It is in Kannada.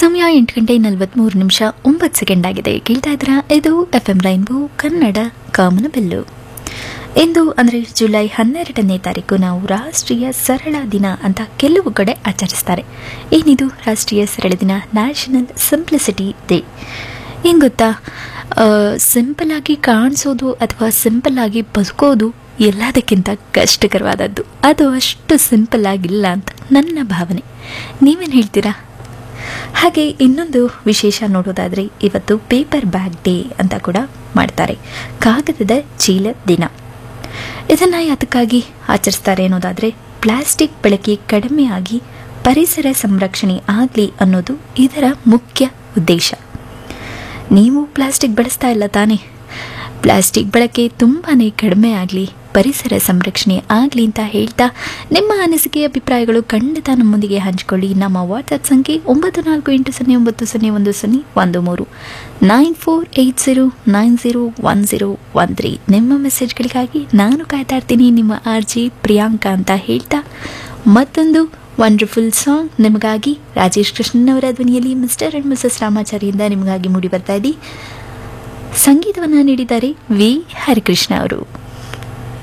ಸಮಯ ಎಂಟು ಗಂಟೆ ನಲವತ್ಮೂರು ನಿಮಿಷ ಒಂಬತ್ತು ಸೆಕೆಂಡ್ ಆಗಿದೆ ಕೇಳ್ತಾ ಇದ್ರ ಇದು ಎಫ್ ಎಂ ರೈನ್ಬೋ ಕನ್ನಡ ಕಾಮನಬೆಲ್ಲು ಇಂದು ಅಂದರೆ ಜುಲೈ ಹನ್ನೆರಡನೇ ತಾರೀಕು ನಾವು ರಾಷ್ಟ್ರೀಯ ಸರಳ ದಿನ ಅಂತ ಕೆಲವು ಕಡೆ ಆಚರಿಸ್ತಾರೆ ಏನಿದು ರಾಷ್ಟ್ರೀಯ ಸರಳ ದಿನ ನ್ಯಾಷನಲ್ ಸಿಂಪ್ಲಿಸಿಟಿ ಡೇ ಏನು ಗೊತ್ತಾ ಸಿಂಪಲ್ ಆಗಿ ಕಾಣಿಸೋದು ಅಥವಾ ಸಿಂಪಲ್ ಆಗಿ ಬದುಕೋದು ಎಲ್ಲದಕ್ಕಿಂತ ಕಷ್ಟಕರವಾದದ್ದು ಅದು ಅಷ್ಟು ಸಿಂಪಲ್ ಆಗಿಲ್ಲ ಅಂತ ನನ್ನ ಭಾವನೆ ನೀವೇನು ಹೇಳ್ತೀರಾ ಹಾಗೆ ಇನ್ನೊಂದು ವಿಶೇಷ ನೋಡೋದಾದರೆ ಇವತ್ತು ಪೇಪರ್ ಬ್ಯಾಗ್ ಡೇ ಅಂತ ಕೂಡ ಮಾಡ್ತಾರೆ ಕಾಗದದ ಚೀಲ ದಿನ ಇದನ್ನು ಯಾತಕ್ಕಾಗಿ ಆಚರಿಸ್ತಾರೆ ಅನ್ನೋದಾದರೆ ಪ್ಲಾಸ್ಟಿಕ್ ಬಳಕೆ ಕಡಿಮೆಯಾಗಿ ಪರಿಸರ ಸಂರಕ್ಷಣೆ ಆಗಲಿ ಅನ್ನೋದು ಇದರ ಮುಖ್ಯ ಉದ್ದೇಶ ನೀವು ಪ್ಲಾಸ್ಟಿಕ್ ಬಳಸ್ತಾ ಇಲ್ಲ ತಾನೇ ಪ್ಲಾಸ್ಟಿಕ್ ಬಳಕೆ ತುಂಬಾ ಕಡಿಮೆ ಆಗಲಿ ಪರಿಸರ ಸಂರಕ್ಷಣೆ ಆಗಲಿ ಅಂತ ಹೇಳ್ತಾ ನಿಮ್ಮ ಅನಿಸಿಕೆ ಅಭಿಪ್ರಾಯಗಳು ಖಂಡಿತ ನಮ್ಮೊಂದಿಗೆ ಹಂಚಿಕೊಳ್ಳಿ ನಮ್ಮ ವಾಟ್ಸಪ್ ಸಂಖ್ಯೆ ಒಂಬತ್ತು ನಾಲ್ಕು ಎಂಟು ಸೊನ್ನೆ ಒಂಬತ್ತು ಸೊನ್ನೆ ಒಂದು ಸೊನ್ನೆ ಒಂದು ಮೂರು nine four eight zero nine zero one zero one three ನಿಮ್ಮ ಮೆಸೇಜ್ಗಳಿಗಾಗಿ ನಾನು ಕಾಯ್ತಾ ಇರ್ತೀನಿ ನಿಮ್ಮ ಆರ್ ಜಿ ಪ್ರಿಯಾಂಕಾ ಅಂತ ಹೇಳ್ತಾ ಮತ್ತೊಂದು ವಂಡರ್ಫುಲ್ ಸಾಂಗ್ ನಿಮಗಾಗಿ ರಾಜೇಶ್ ಕೃಷ್ಣನ್ ಅವರ ಧ್ವನಿಯಲ್ಲಿ ಮಿಸ್ಟರ್ ಅಂಡ್ ಮಿಸಸ್ ರಾಮಾಚಾರಿಯಿಂದ ನಿಮಗಾಗಿ ಮೂಡಿ ಬರ್ತಾ ಇದೆ ಸಂಗೀತವನ್ನು ನೀಡಿದ್ದಾರೆ ವಿ ಹರಿಕೃಷ್ಣ ಅವರು